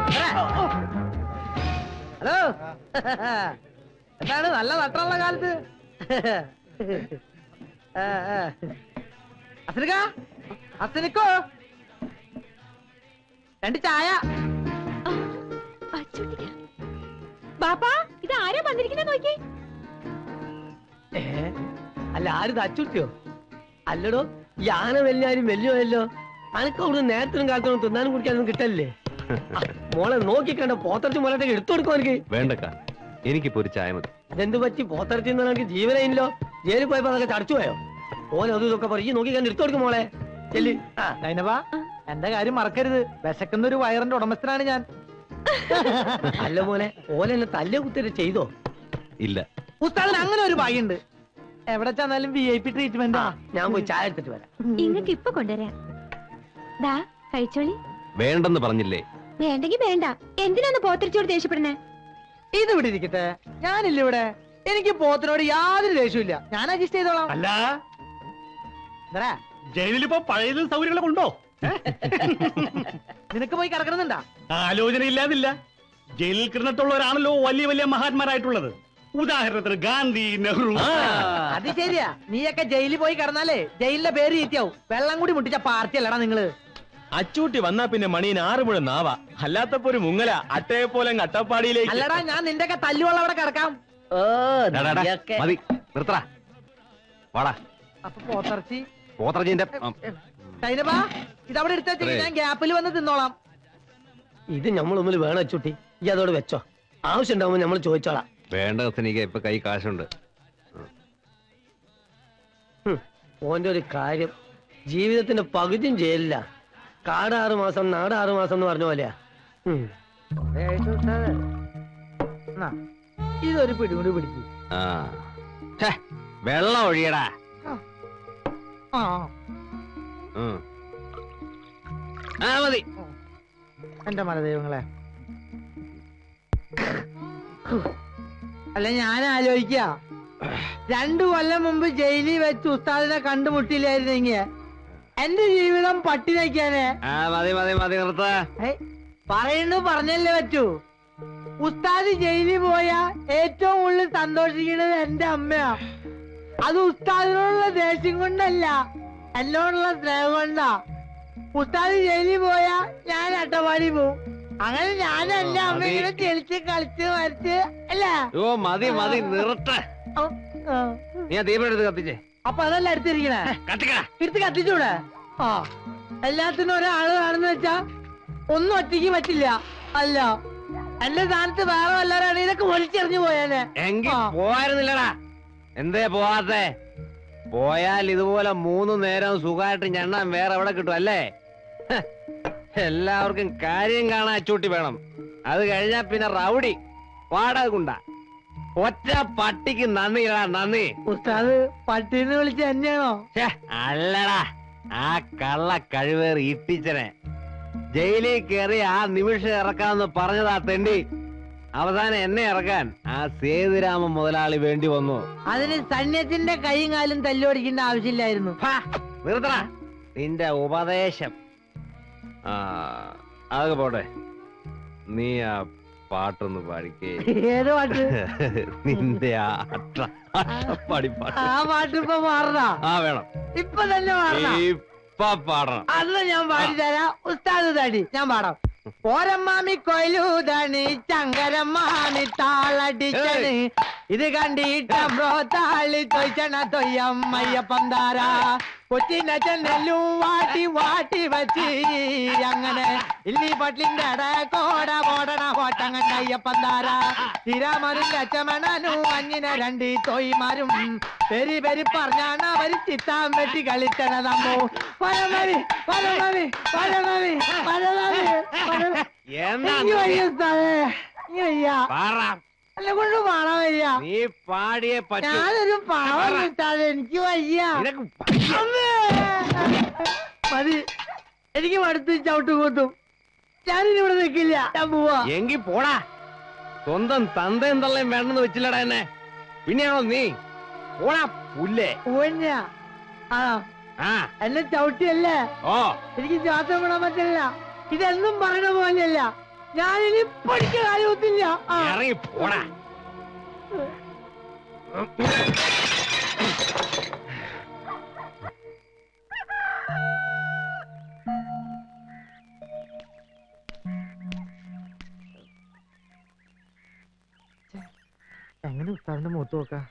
Hello എന്താണ് നല്ല നട്ടുള്ള കാലത്ത് ആ, ആ. അസനിക്ക അസനിക്കോ രണ്ട് ചായ ബാപ്പാ ഇത് ആരാ വന്നിരിക്കുന്ന നോക്കി ഏ? അല്ല ആര് തച്ചുട്ടിയോ അല്ലടോ ഈ ആന വലിയാരും വലിയല്ലോ അനക്ക് അവിടെ നേരത്തിനും കാലത്തിനും തിന്നാനും കുടിക്കാനൊന്നും കിട്ടല്ലേ ആ, മോളെ നോക്കിക്കണ്ട പോത്തറച്ച് മോളെ എടുത്തു കൊടുക്കും എനിക്ക് വേണ്ടക്ക എനിക്കിപ്പോ ഒരു ചായ മതി അതെന്ത് പറ്റി പോത്തറച്ച് എനിക്ക് ജീവനയില്ലോ ജയിലിൽ പോയപ്പോ അതൊക്കെ ചടച്ചു പോയോ ഓൻ അതും ഇതൊക്കെ പറയും നോക്കി കണ്ട് എടുത്തു കൊടുക്കും മോളെ ചെല്ലി ആ നൈനബ എന്റെ കാര്യം മറക്കരുത് വിശക്കുന്ന ഒരു വയറിന്റെ ഉടമസ്ഥനാണ് ഞാൻ അല്ല മോനെ ഓൻ എന്നെ തല്ല് കുത്തിട്ട് ചെയ്തോ ഇല്ല ഉസ്താദിന് അങ്ങനെ ഒരു ഭാഗ്യമുണ്ട് എവിടെ ചെന്നാലും വി ഐ പി ട്രീറ്റ്മെന്റ് ആ ഞാൻ പോയി ചായ എടുത്തിട്ട് വരാം ഇങ്ങക്ക് ഇപ്പൊ കൊണ്ടുവരാം ദാ കഴിച്ചോളി വേണ്ടെന്ന് പറഞ്ഞില്ലേ വേണ്ടെങ്കി വേണ്ട എന്തിനാന്ന് പോത്തിരിച്ചോട് ദേഷ്യപ്പെടുന്നേ ഇത് ഇവിടെ ഇരിക്കട്ടെ ഞാനില്ല ഇവിടെ എനിക്ക് പോത്തിനോട് യാതൊരു ദേഷ്യമില്ല ഞാൻ അഡ്ജസ്റ്റ് ചെയ്തോളാം അല്ല എന്താ ജയിലിൽ ഇപ്പൊ പഴയതും സൗകര്യങ്ങളൊക്കെ ഉണ്ടോ നിനക്ക് പോയി കിടക്കണമെന്നുണ്ടാ ആലോചന ഇല്ലാതില്ല ജയിലിൽ കിടന്നിട്ടുള്ളവരാണല്ലോ വലിയ വലിയ മഹാന്മാരായിട്ടുള്ളത് ഉദാഹരണത്തിന് ഗാന്ധി നെഹ്റു അത് ശരിയാ നീയൊക്കെ ജയിലിൽ പോയി കിടന്നാലേ ജയിലിന്റെ പേര് ചീത്തയാവും വെള്ളം കൂടി മുട്ടിച്ച പാർട്ടി അല്ലടാ നിങ്ങള് അച്ചൂട്ടി വന്നാ പിന്നെ മണീന് ആറ് മുഴ നാവ അല്ലാത്തപ്പോ ഒരു മുങ്ങല അട്ടയെ പോലെ അട്ടപ്പാടിയിലേക്ക് അല്ലടാ ഞാൻ നിന്റെ ഒക്കെ തല്ലുവള്ള അവിടെ കിടക്കാം ഓ ഡാ, ഡാ, ഡാ, നീയൊക്കെ മതി നിർത്തടാ വാടാ അപ്പൊ പോത്തിറച്ചി പോത്രജിന്റെ സൈനബാ ഇതവിടെ എടുത്ത ഞാൻ ഗ്യാപ്പിൽ വന്ന് തിന്നോളാം ഇത് നമ്മൾ മുമ്പിൽ വേണം ചുട്ടി ഈ അതോട് വെച്ചോ ആവശ്യം ഉണ്ടാവുമ്പോ നമ്മൾ ചോദിച്ചോളാം വേണ്ട എനിക്ക് ഇപ്പൊ കൈ കാശുണ്ട് ഹും, ഓന്റെ ഒരു കാര്യം ജീവിതത്തിന്റെ പകുതിയും ജയിലില്ല കാട് ആറ് മാസം നാട് ആറ് മാസം എന്ന് പറഞ്ഞ പോലെയാ ഹും. എന്നാ, ഇതൊരു പിടികൊണ്ട് പിടിക്കും ആ ഛെ, വെള്ളം ഒഴിയടാ ആ ഉം. ആ മതി എന്റെ മലദൈവങ്ങളെ അല്ല ഞാൻ ആലോചിക്ക രണ്ടു കൊല്ലം മുമ്പ് ജയിലിൽ വെച്ച് ഉസ്താദിനെ കണ്ടുമുട്ടില്ലായിരുന്നെങ്കിൽ എന്റെ ജീവിതം പട്ടിണിക്കാനെ ആ മതി മതി മതി നിർത്ത പറയുന്നു പറഞ്ഞല്ലേ പറ്റൂ ഉസ്താദ് ജയിലിൽ പോയ ഏറ്റവും കൂടുതൽ സന്തോഷിക്കുന്നത് എന്റെ അമ്മയാ അത് ഉസ്താദിനോടുള്ള ദേഷ്യം കൊണ്ടല്ല എന്നോടുള്ള സ്നേഹം കൊണ്ടാ ഉസ്താദ് ജയിലിൽ പോയാ ഞാൻ അട്ടപ്പാടി പോവും അങ്ങനെ ഞാൻ എന്റെ അമ്മ മതി. ഇങ്ങനെ ചെളിച്ച് കളിച്ച് മരിച്ച് അല്ലേ ഓ മതി മതി നിർത്ത ആ, ആ. നീ ആ ദീപം എടുത്ത് കത്തിച്ചേ അപ്പൊ അതല്ല എടുത്തിരിക്കണേ കത്തിക്കടാ എടുത്ത് കത്തിച്ചൂടെ ആ എല്ലാത്തിനും ഒരാള് കാണുന്ന വെച്ചാ ഒന്നും ഒറ്റയ്ക്ക് പറ്റില്ല അല്ല എന്റെ സ്ഥാനത്ത് വേറെ വല്ലവരാണ് ഇതൊക്കെ ഒലിച്ചെറിഞ്ഞു പോയാനെ എങ്കി ആ. പോയായിരുന്നില്ലടാ എന്തേ പോവാത്തെ പോയാൽ ഇതുപോലെ മൂന്ന് നേരം സുഖമായിട്ട് ഞണ്ണാൻ വേറെ എവിടെ കിട്ടും അല്ലേ ഹ്, എല്ലാവർക്കും കാര്യം കാണാൻ അച്ചൂട്ടി വേണം അത് കഴിഞ്ഞാ പിന്നെ റൗഡി വാടക കുണ്ട ഒറ്റ പട്ടിക്ക് നന്ദിടാ നന്ദി ഉസ്താദ് പട്ടീന്ന് വിളിച്ച് തന്നെയാണോ ഛെ, അല്ലടാ ആ കള്ള കഴിവേറി ഇട്ടിച്ചനെ ജയിലിൽ കയറി ആ നിമിഷം ഇറക്കാമെന്ന് പറഞ്ഞതാ തെണ്ടി അവസാനം എന്നെ ഇറക്കാൻ ആ സേതുരാമ മുതലാളി വേണ്ടി വന്നു അതിന് സൈന്യത്തിന്റെ കൈയും കാലും തല്ലുപിടിക്കേണ്ട ആവശ്യമില്ലായിരുന്നു ഫാ, നിർത്തടാ നിന്റെ ഉപദേശം ആ അതൊക്കെ പോട്ടെ നീ ആ പാട്ടൊന്ന് പാടിക്കേ ഏത് പാട്ട് നിന്റെ ആ അട്ട അട്ടപ്പാടി പാട്ട് ആ പാട്ട് ഇപ്പൊ മാറണ ആ വേണം ഇപ്പൊ തന്നെ മാറണ ഇപ്പൊ പാടണം അന്ന് ഞാൻ പാടിത്തരാം ഉസ്താദ് തടി ഞാൻ പാടാം ഓരമ്മാമി കൊയിലൂതണി ചങ്കരമ്മാമി താളടിച്ചണ് ഇത് കണ്ടിട്ടോ താളി തൊയ്ച്ചണ തൊയ്യമ്മയ്യപ്പം താരാ കൊച്ചിന്റെ ചെന്നെല്ലും വാട്ടി വാട്ടി വച്ച് അങ്ങനെ ഇല്ലി പട്ടിന്റെ കോട പോടണ കോട്ടങ്ങണ്ട അയ്യപ്പം താരാ തിരാമരും ലച്ചമണനും അഞ്ഞിനെ രണ്ട് തോയിമാരും പെരി പെരി പറഞ്ഞാണ് അവര് ചിത്താൻ വെട്ടി കളിച്ചണതമ്മോ പരമവി പരമവി പരമവി പരമവി എന്നാ എനിക്ക് വയ്യ ഉസ്താദേ. എനിക്ക് വയ്യ പാറ എന്നെ കൊണ്ട് പാടാൻ വയ്യ നീ പാടിയേ പറ്റൂ ഞാനൊരു പാവം കിട്ടാതെ എനിക്ക് വയ്യ നിനക്ക് അമ്മേ. മതി എനിക്ക് മടുത്ത് ചവിട്ടു കൂത്തും ഞാനിനി ഇവിടെ നിൽക്കില്ല ഞാൻ പോവാ എങ്കി പോടാ സ്വന്തം തന്തയും തള്ളയും വേണ്ടെന്ന് വെച്ചില്ലടാ എന്നെ പിന്നെയാണോ നീ പോടാ പുല്ലേ പോവഞ്ഞ ആ ആ എന്നെ ചവിട്ടിയല്ലേ ഓ എനിക്ക് ശ്വാസം വിടാൻ പറ്റില്ല ഇതെന്നും പറയണ പോലെയല്ല ഞാനിനി പഠിക്കാൻ കാര്യമൊന്നുമില്ല ആ. ഇറങ്ങി പോടാ എങ്ങനെ ഉസ്താദിന്റെ മുഖത്ത് നോക്കാ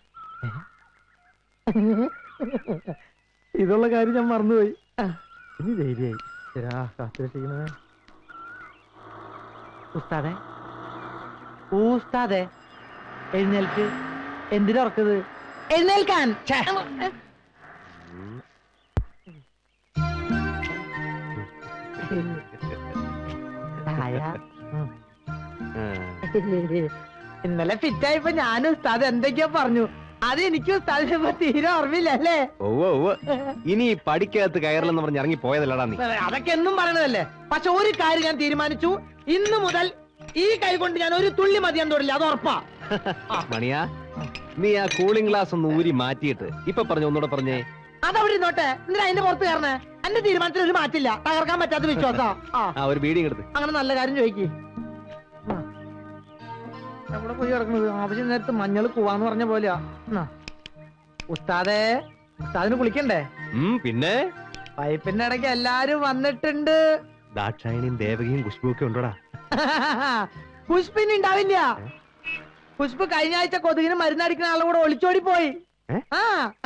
ഇതുള്ള കാര്യം ഞാൻ മറന്നുപോയി ഇനി ധൈര്യമായി ശരാ കാത്തിരക്ഷിക്കണേ ഉസ്താദെ ഉസ്താദെ എഴുന്നേൽക്ക് എന്തിനാ ഉറക്കത് എഴുന്നേൽക്കാൻ ഛേ. ചായ. ഉം. ഇന്നലെ ഫിറ്റായപ്പോ ഞാനും ഉസ്താദ് എന്തൊക്കെയോ പറഞ്ഞു അത് എനിക്ക് ഉസ്താദിനെ ഇപ്പൊ തീരെ ഓർമ്മയില്ല അല്ലേ ഒവ്വ ഒവ്വ ഇനി ഈ പടിക്കകത്ത് കയറില്ലെന്ന് പറഞ്ഞ് ഇറങ്ങി പോയതല്ലടാ നീ അതൊക്കെ എന്നും പറയണതല്ലേ പക്ഷെ ഒരു കാര്യം ഞാൻ തീരുമാനിച്ചു ഇന്ന് മുതൽ ഈ കൈ കൊണ്ട് ഞാൻ ഒരു തുള്ളി മതിയാൻ തൊടില്ല അത് ഉറപ്പാ മണിയാ നീ ആ കൂളിംഗ് ഗ്ലാസ് ഒന്ന് ഊരി മാറ്റിയിട്ട് ഇപ്പൊ പറഞ്ഞു ഒന്നുകൂടെ പറഞ്ഞേ അതവിടെ ഇരുന്നോട്ടെ എന്തിനാ അതിന്റെ പുറത്ത് കയറണേ എന്റെ തീരുമാനത്തിൽ ഒരു മാറ്റില്ല തകർക്കാൻ പറ്റാത്ത വിശ്വാസാ ആ ആ ഒരു ബീഡിങ് എടുത്ത് അങ്ങനെ നല്ല കാര്യം ചോദിക്ക് ആ. എവിടെ പോയി ഇറങ്ങണത് ആവശ്യം നേരത്ത് മഞ്ഞൾ കൂവാന്ന് പറഞ്ഞ പോലെയാ എന്നാ. ഉസ്താദേ ഉസ്താദിന് കുളിക്കണ്ടേ ഉം പിന്നെ പൈപ്പിന്റെ ഇടയ്ക്ക് എല്ലാരും വന്നിട്ടുണ്ട് ദാക്ഷായണിയും ദേവകിയും കുഷ്ബുവും ഒക്കെ ഉണ്ടോടാ പുഷ്പിന് ഉണ്ടാവില്ല പുഷ്പ് കഴിഞ്ഞ ആഴ്ച കൊതുകിന് മരുന്നടിക്കുന്ന ആളുടെ കൂടെ ഒളിച്ചോടി പോയി ഏ? ആ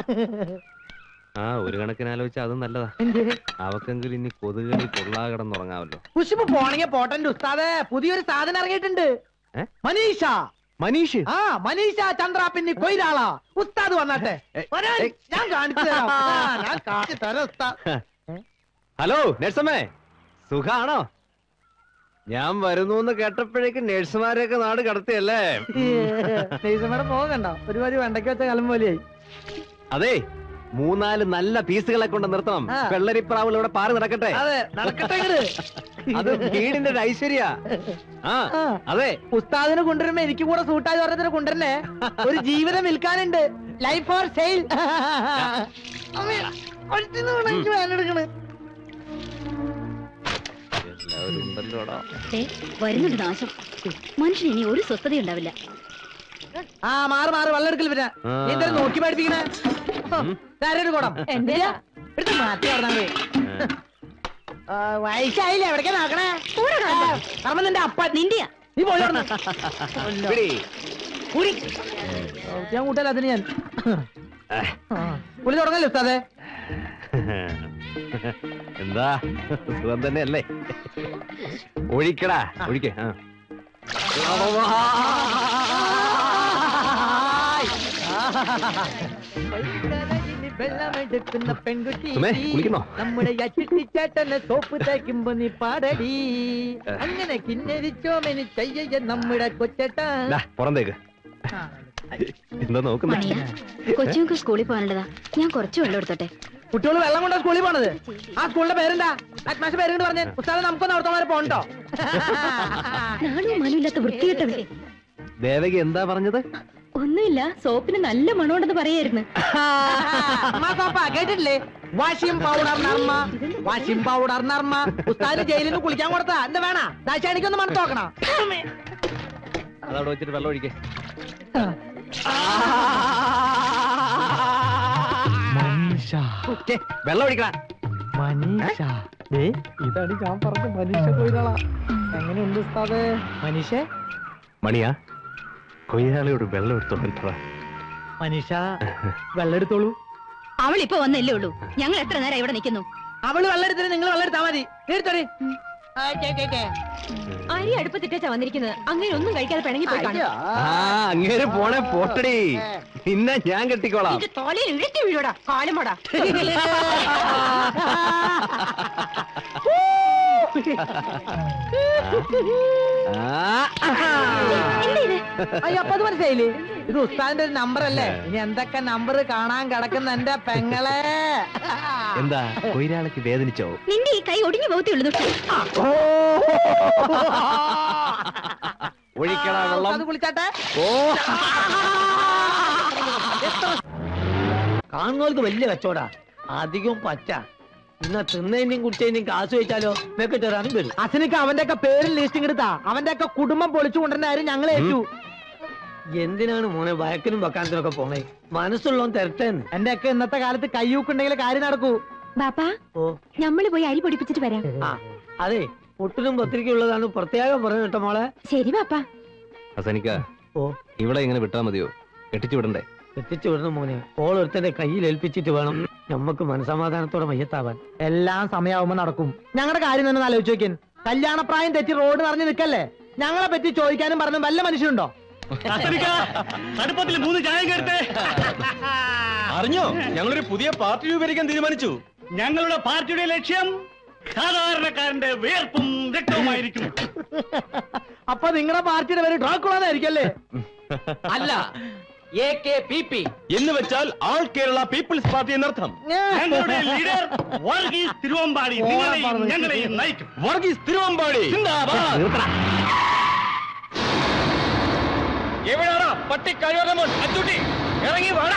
ആ ഒരു കണക്കിന് ആലോചിച്ച അതും നല്ലതാ എന്ത്? അവക്കെങ്കിലും ഇനി കൊതുകളി കൊള്ളാ കിടന്നുറങ്ങാമല്ലോ പുഷ്പ് പോണെങ്കിൽ പോട്ടന്റെ ഉസ്താദേ പുതിയൊരു സാധനം ഇറങ്ങിയിട്ടുണ്ട് ഏ? മനീഷ മനീഷ് ആ മനീഷ ചന്ദ്ര പിന്നെ കൊയിലാളാ ഉസ്താദ് വന്നാട്ടെ ഏ, വരാൻ. ഏ. ഞാൻ കാണിച്ചു തരാം ആ, ഞാൻ കാണിച്ചു തരാം ഉസ്താദ് ഹലോ നഴ്സമ്മേ സുഖാണോ ഞാൻ വരുന്നു എന്ന് കേട്ടപ്പോഴേക്കും നഴ്സുമാരെയൊക്കെ നാട് കടത്തിയല്ലേ നെയ്സമ്മയുടെ മുഖം കണ്ടോ ഒരുപാട് വെണ്ടയ്ക്ക് വെച്ച കലം പോലെയായി അതെ മൂന്നാല് നല്ല പീസുകളെ കൊണ്ട് നിർത്തണം ആ. വെള്ളരിപ്രാവുകൾ ഇവിടെ പാറി നടക്കട്ടെ അതെ നടക്കട്ടെ ഇങ്ങട്. അത് വീടിന്റെ ഒരു ഐശ്വര്യ ആ ആ. അതെ ഉസ്താദിന് കൊണ്ടുവരുമ്പോ എനിക്ക് കൂടെ സൂട്ടായി ഓരോരുത്തരെ കൊണ്ടുവരണേ ഒരു ജീവിതം വിൽക്കാനുണ്ട് ലൈഫ് ഫോർ സെയിൽ വേനെടുക്കണ് എല്ലാവരും ഉണ്ടല്ലോടാ വരുന്നുണ്ട് നാശം മനുഷ്യന് ഇനി ഒരു സ്വസ്ഥത ഉണ്ടാവില്ല ആ മാറ് മാറ് വെള്ളം എടുക്കൽ പിന്നെ ആ. നീ എന്തായാലും നോക്കി പഠിപ്പിക്കണേ ഉം. ധാരാളം കുടം എന്തിനാ? എടുത്ത് മാറ്റി പറഞ്ഞാൽ വയസ്സായില്ലേ എവിടേക്കാ നോക്കണേ അമ്മ നിന്റെ അപ്പ നിന്റെയാ നീ പോയി അവിടുന്ന്. പിടി. കുടി. ഞാൻ കൂട്ടല്ല അതിന് ഞാൻ ആ. കുളി തുടങ്ങല്ലേ ഉസ്താദേ എന്താ സുഖം തന്നെയല്ലേ ഒഴിക്കടാ ഒഴിക്ക ആ. വെള്ളമെടുക്കുന്ന പെൺകുട്ടി സുമേ, കുളിക്കുന്നോ? നമ്മുടെ ചേട്ടനെ സോപ്പ് തേക്കുമ്പോ നീ പാടടി അങ്ങനെ കിന്നരിച്ചോമെനി ചെയ്യ നമ്മുടെ കൊച്ചേട്ടാ ദാ, പുറന്തേക്ക് എന്താ നോക്കുന്നേ മണിയാ കൊച്ചുങ്ങൾക്ക് സ്കൂളിൽ പോകാനുള്ളതാ ഞാൻ കുറച്ച് വെള്ളം എടുത്തോട്ടെ കുട്ടികൾ വെള്ളം കൊണ്ടാ സ്കൂളിൽ പോണത് ആ സ്കൂളിന്റെ പേരെന്താ അഡ്മാഷ പേര് കൊണ്ട് പറഞ്ഞേ ഉസ്താദ് നമുക്കൊന്ന് അവിടുത്തെ വരെ പോകണ്ടോ നാണോ മനുമില്ലാത്ത വൃത്തികെട്ടവരെ ദേവകി എന്താ പറഞ്ഞത് ഒന്നുമില്ല സോപ്പിന് നല്ല മണമുണ്ടെന്ന് പറയായിരുന്നു മാസാപ്പ കേട്ടിട്ടില്ലേ വാഷിം പൗഡർ നർമ്മ വാഷിം പൗഡർ നർമ്മ ഉസ്താദിന് ജയിലിൽ നിന്ന് കുളിക്കാൻ കൊടുത്താ എന്താ വേണ ദാശാനിക്കൊന്ന് മണത്ത് നോക്കണം അതവിടെ വെച്ചിട്ട് വെള്ളം ഒഴിക്കേ വെള്ളം ഒഴിക്കടാ മനീഷ ഏ ഇതാണ് ഞാൻ പറഞ്ഞ മനീഷ കൊയിലാളാ എങ്ങനെയുണ്ട് ഉസ്താദ് മനീഷ മണിയാ കൊയ്യാളിയോട് വെള്ളം എടുത്തോണ്ടാ മനീഷ വെള്ളം എടുത്തോളൂ അവൾ ഇപ്പൊ വന്നല്ലേ ഉള്ളൂ ഞങ്ങൾ എത്ര നേരം ഇവിടെ നിൽക്കുന്നു അവള് വെള്ളം എടുത്തിട്ട് നിങ്ങൾ വെള്ളം എടുത്താ മതി എടുത്തോടി അരി അടുപ്പത്തിട്ടാ വന്നിരിക്കുന്നത് അങ്ങനെ ഒന്നും കഴിക്കാതെ പിണങ്ങി പോയി കാണും ആ അങ്ങേര് പോണേ പോട്ടടി പിന്നെ ഞാൻ കെട്ടിക്കോളാം നിന്റെ തോലയിൽ ഇഴറ്റി വീഴോടാ കാലമോടാ ആ, അയ്യോ അപ്പൊ അത് മനസ്സിലായില്ലേ ഇത് ഉസ്താദിന്റെ ഒരു നമ്പർ അല്ലേ ഇനി എന്തൊക്കെ നമ്പർ കാണാൻ കിടക്കുന്ന എന്റെ പെങ്ങളെ എന്താ കൊയ്യാളിക്ക് വേദനിച്ചോ നിന്റെ ഈ കൈ ഒടിഞ്ഞു പോകത്തേ ഉള്ളൂ ദുഷ്ടൻ. ഒഴിക്കടാ ആ, വെള്ളം ഉസ്താദ് കുളിച്ചാട്ടെ ഓ കാണുന്നവർക്ക് വലിയ കച്ചവടാ അധികം പച്ച ഇന്ന തിന്നതിന്റെയും കുടിച്ചതിന്റെയും കാശ് വെച്ചാലോ മെക്കിട്ടേറാനും വരും അച്ഛനക്ക് അവന്റെ ഒക്കെ പേരിൽ ലിസ്റ്റിംഗ് എടുത്താ അവന്റെ ഒക്കെ കുടുംബം പൊളിച്ചു കൊണ്ടുവരുന്ന കാര്യം ഞങ്ങൾ ഏറ്റു എന്തിനാണ് മോനെ വയക്കിനും വക്കാനത്തിനൊക്കെ പോണേ മനസ്സുള്ളവൻ തരട്ടേന്ന് എന്റെ ഒക്കെ ഇന്നത്തെ കാലത്ത് കയ്യൂക്കുണ്ടെങ്കിൽ കാര്യം നടക്കൂ ബാപ്പാ ഓ നമ്മള് പോയി അരി പൊടിപ്പിച്ചിട്ട് വരാം ആ അതെ ഒട്ടിനും പത്രികയുള്ളതാണ് പ്രത്യേകം പറഞ്ഞു കേട്ടോ മോളെ ശരി ബാപ്പാ ഹസനിക്ക ഓ ഇവിടെ ഇങ്ങനെ വിട്ടാ മതിയോ കെട്ടിച്ചു വിടണ്ടേ എത്തിച്ചു വിടണം മോനെ ഓളൊരുത്തന്റെ കയ്യിൽ ഏൽപ്പിച്ചിട്ട് വേണം നമ്മക്ക് മനസമാധാനത്തോടെ മയ്യത്താവാൻ എല്ലാം സമയമാകുമ്പോ നടക്കും ഞങ്ങളുടെ കാര്യം തന്നെ ഒന്ന് ആലോചിച്ച് നോക്കിയൻ കല്യാണപ്രായം തെറ്റി റോഡ് നിറഞ്ഞു നിൽക്കല്ലേ ഞങ്ങളെ പറ്റി ചോദിക്കാനും പറഞ്ഞു വല്ല മനുഷ്യനുണ്ടോ ഹസനിക്ക അടുപ്പത്തിൽ മൂന്ന് ചായ കേട്ടെ അറിഞ്ഞോ ഞങ്ങളൊരു പുതിയ പാർട്ടി രൂപീകരിക്കാൻ തീരുമാനിച്ചു ഞങ്ങളുടെ പാർട്ടിയുടെ ലക്ഷ്യം സാധാരണക്കാരന്റെ വിയർപ്പും രക്തവുമായിരിക്കും അപ്പൊ നിങ്ങളുടെ പാർട്ടിയുടെ പേര് ഡ്രാക്കുളാന്നായിരിക്കും അല്ലേ അല്ല എ കെ പി പി എന്ന് വെച്ചാൽ ആൾ കേരള പീപ്പിൾസ് പാർട്ടി എന്നർത്ഥം ഞങ്ങളുടെ ലീഡർ വർഗീസ് തിരുവമ്പാടി നിങ്ങളെയും ഞങ്ങളെയും നയിക്കും വർഗീസ് തിരുവമ്പാടി എവിടാടാ പട്ടി കഴിയോമോൻ അച്ചൂട്ടി ഇറങ്ങി വാടാ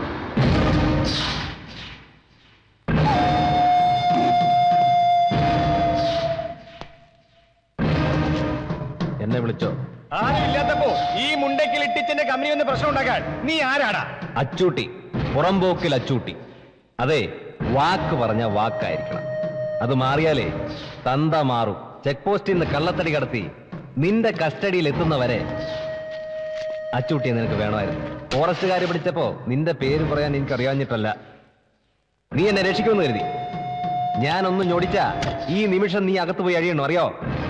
എന്നെ വിളിച്ചോ ആരും ഇല്ലാത്തപ്പോ ഈ മുണ്ടക്കിൽ ഇട്ടിച്ചന്റെ കമ്പനി ഒന്ന് പ്രശ്നം ഉണ്ടാക്കാൻ നീ ആരാടാ അച്ചൂട്ടി പുറംപോക്കിൽ അച്ചൂട്ടി അതെ വാക്ക് പറഞ്ഞ വാക്കായിരിക്കണം അത് മാറിയാലേ തന്ത മാറും ചെക്ക് പോസ്റ്റിൽ നിന്ന് കള്ളത്തടി കടത്തി നിന്റെ കസ്റ്റഡിയിൽ എത്തുന്നവരെ അച്ചൂട്ടിയെ നിനക്ക് വേണമായിരുന്നു ഫോറസ്റ്റുകാർ പിടിച്ചപ്പോ നിന്റെ പേര് പറയാൻ എനിക്ക് അറിയാഞ്ഞിട്ടല്ല നീ എന്നെ രക്ഷിക്കുമെന്ന് കരുതി ഞാനൊന്നും ഞൊടിച്ച ഈ നിമിഷം നീ അകത്ത് പോയി അഴിയണോ അറിയോ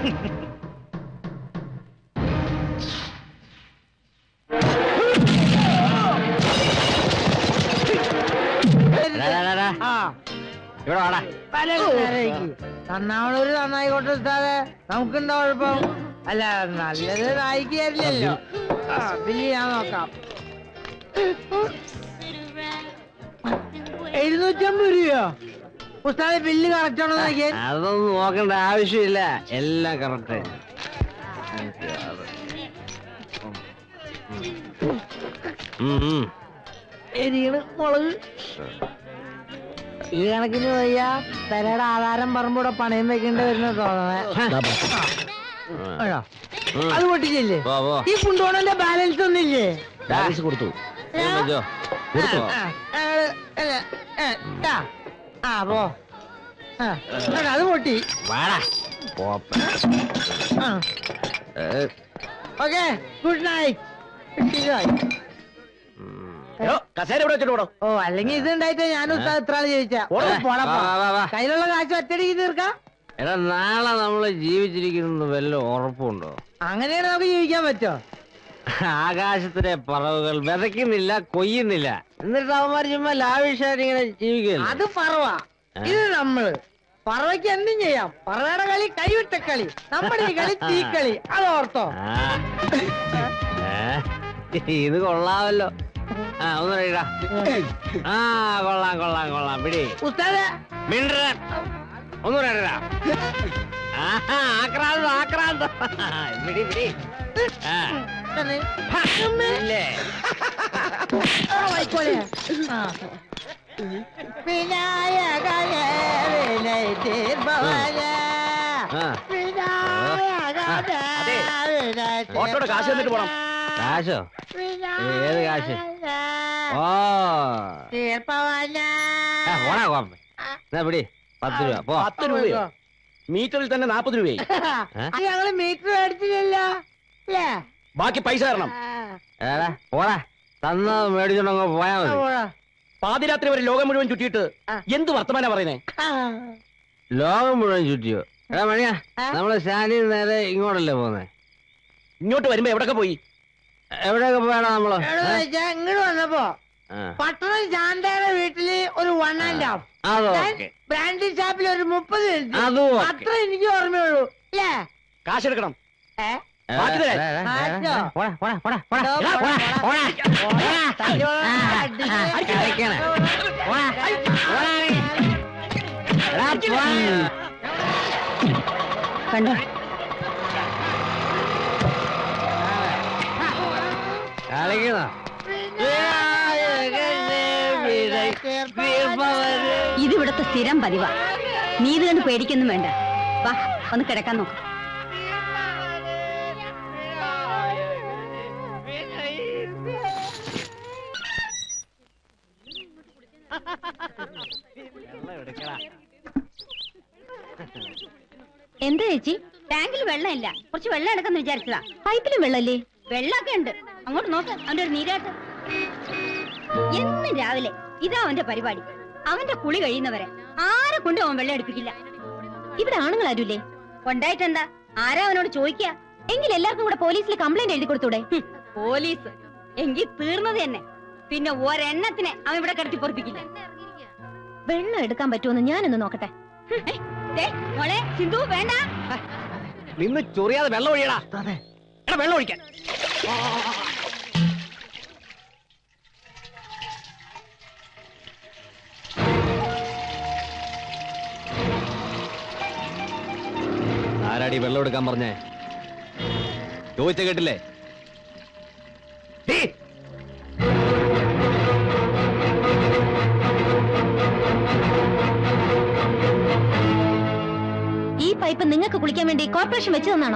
ആ ഇവിടെ വാടാ നന്നാവണൊരു നന്നായിക്കോട്ടെ ഉസ്താദെ നമുക്കുണ്ടോ കുഴപ്പം അല്ല നല്ലത് നായിക്ക് തരില്ലല്ലോ ആ ബില്ല് ഞാൻ നോക്കാം എഴുന്നൂറ്റമ്പത് രൂപയോ ഉസ്താദെ ബില്ല് കറക്റ്റ് ആണോ നോക്കിയാൽ അതൊന്നും നോക്കേണ്ട ആവശ്യമില്ല എല്ലാം കറക്റ്റ് എരിയണ് മുളക് ഈ കണക്കിന് വയ്യ പെരയുടെ ആധാരം പറമ്പൂടെ പണയം വെക്കേണ്ടി വരുന്ന തോന്നണേ അത് പൊട്ടിച്ചില്ലേ പോ പോ ഈ കുണ്ടോണന്റെ ബാലൻസ് ഒന്നില്ലേ ടാക്സ് കൊടുത്തു കൊടുത്തോ? കൊടുത്തോ ആ, ആ, അല്ല, ആ, ആ, ആ പോ ആ, എടാ, അത് പൊട്ടി വാടാ പോപ്പ. ആ ഏ, ഓക്കെ ഗുഡ് നൈറ്റ് കസേര ഇവിടെ വെച്ചിട്ട് പോടോ ഓ അല്ലെങ്കിൽ ഇത് ഉണ്ടായിട്ട് ഞാൻ ഉസ്താദ് ഇത്ര ആള് ചോദിച്ചാ വാ, വാ, വാ, വാ. കയ്യിലുള്ള കാശ് ഒറ്റടിക്ക് തീർക്കാം എടാ നാളെ നമ്മള് ജീവിച്ചിരിക്കുന്നത് വല്ല ഉറപ്പുണ്ടോ അങ്ങനെയാണ് നമുക്ക് ജീവിക്കാൻ പറ്റോ ആകാശത്തിലെ പറവുകൾ വിതയ്ക്കുന്നില്ല കൊയ്യുന്നില്ല എന്നിട്ട് അവന്മാർ ചുമ്മാ ലാവിഷായിട്ട് ഇങ്ങനെ ജീവിക്കല്ലേ അത് പറവ ഇത് നമ്മള് പറവയ്ക്ക് എന്തും ചെയ്യാം പറവയുടെ കളി കൈവിട്ട കളി നമ്മുടെ ഈ കളി തീക്കളി അത് ഓർത്തോ ആ. ഏ, ഇത് കൊള്ളാമല്ലോ ആ ഒന്ന് കഴിയടാ ആ കൊള്ളാം കൊള്ളാം കൊള്ളാം പിടി ഉസ്താദെ മിണ്ടൻ ഒന്ന് കഴിയടാ ആഹാ, ആക്രാന്തം ആക്രാന്തം പിടി പിടി ആ തന്നെ. ഇല്ലേ ആ, വായിക്കോളെ. ആ. വിനായകനേ വിനയതീർഭവനേ. ആ വിനായകനേ അതെ. വിനയതീർഭവനേ. ഓട്ടോയുടെ കാശ് തന്നിട്ട് പോണം. കാശോ ഏത് കാശ് ഓ തീർപ്പവനേ. ആ, പോടാ കോപ്പ എന്നാ പിടി പത്ത് രൂപ പോ പത്ത് രൂപയോ മീറ്ററിൽ തന്നെ നാപ്പത് രൂപയായി അത് ഞങ്ങള് മീറ്റർ മേടിച്ചില്ലല്ലോ അല്ലേ ബാക്കി പൈസ തരണം ഏടാ പോടാ തന്നത് മേടിച്ചോണ്ടങ്ങ് പോയാ ആ, മതി പോടാ. പാതിരാത്രി വരെ ലോകം മുഴുവൻ ചുറ്റിയിട്ട് ആ. എന്ത് വർത്തമാനാ പറയുന്നേ ആ. ലോകം മുഴുവൻ ചുറ്റിയോ എടാ മണിയാ ആ? നമ്മള് സ്റ്റാൻഡിൽ നേരെ ഇങ്ങോട്ടല്ലേ പോന്നെ ഇങ്ങോട്ട് വരുമ്പോ എവിടൊക്കെ പോയി എവിടെയൊക്കെ പോയാടാ നമ്മള് എവിടെ വെച്ചാ ഇങ്ങോട്ട് വന്നപ്പോ ആ. പട്ടണം ശാന്തയുടെ വീട്ടില് ഒരു വൺ ആൻഡ് ഹാഫ് അതൊക്കെ ബ്രാൻഡി ഷാപ്പിൽ ഒരു മുപ്പത് മിനിറ്റ് അതും ഓക്കെ. അത്ര എനിക്ക് ഓർമ്മയുള്ളൂ അല്ലേ കാശെടുക്കണം ഏ? ഏ, ബാക്കി തരാം. ഏ, ഏ, ഏ, ആച്ചോ? പോടാ, പോടാ, പോടാ, പോടാ. ദോ, എടാ, പോടാ, പോടാ, പോടാ. പോടാ. പോടാ, തല്ലുകൊള്ളാ, ആ, അടിച്ച്. ആ, കളിക്കണേ. പോടാ, പോടാ നീ. എടാ, പോടാ. കണ്ടോ കളിക്കണോ ഇതിവിടുത്തെ സ്ഥിരം പതിവാ നീ ഇത് കണ്ട് പേടിക്കൊന്നും വേണ്ട വാ ഒന്ന് കിടക്കാൻ നോക്ക് എന്താ ചേച്ചി ടാങ്കിൽ വെള്ളമില്ല കുറച്ച് വെള്ളം എടുക്കാന്ന് വിചാരിച്ചതാ പൈപ്പിലും വെള്ളല്ലേ വെള്ളമൊക്കെ ഉണ്ട് അങ്ങോട്ട് നോക്ക് അവന്റെ ഒരു നീരാട്ട് എന്നും രാവിലെ ഇതാ അവന്റെ പരിപാടി അവന്റെ കുളി കഴിയുന്നവരെ ആരെ കൊണ്ടും അവൻ വെള്ളം എടുപ്പിക്കില്ല ഇവിടെ ആണുങ്ങൾ ആരുല്ലേ ഉണ്ടായിട്ടെന്താ ആരാ അവനോട് ചോദിക്ക എങ്കിൽ എല്ലാവർക്കും കൂടെ പോലീസിൽ കംപ്ലൈന്റ് എഴുതി കൊടുത്തൂടെ പോലീസ് എങ്കിൽ തീർന്നത് തന്നെ പിന്നെ ഒരെണ്ണത്തിനെ അവൻ ഇവിടെ കിടത്തി പൊറപ്പിക്കില്ല വെള്ളം എടുക്കാൻ പറ്റുമെന്ന് ഞാനൊന്ന് നോക്കട്ടെ മോളെ സിന്ധു വേണ്ട നിന്ന് ചൊറിയാതെ വെള്ളം ഒഴിയടാ എടാ വെള്ളം ഒഴിക്കാൻ ആരാടി വെള്ളം എടുക്കാൻ പറഞ്ഞേ ചോദിച്ച കേട്ടില്ലേ ഡീ, ഈ പൈപ്പ് നിങ്ങൾക്ക് കുളിക്കാൻ വേണ്ടി കോർപ്പറേഷൻ വെച്ചു തന്നാണോ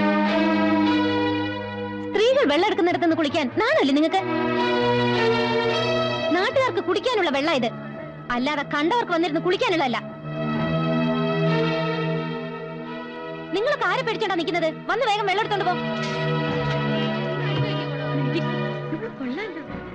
സ്ത്രീകൾ വെള്ളം എടുക്കുന്നിടത്ത് നിന്ന് കുളിക്കാൻ നാണല്ലേ നിങ്ങൾക്ക് നാട്ടുകാർക്ക് കുടിക്കാനുള്ള വെള്ളം ഇത് അല്ലാതെ കണ്ടവർക്ക് വന്നിരുന്ന് കുളിക്കാനുള്ളതല്ല നിങ്ങളൊക്കെ ആരെ പേടിച്ചോണ്ടാ നിൽക്കുന്നത് വന്ന് വേഗം വെള്ളം എടുത്തോണ്ട് പോ കൊള്ളാലോ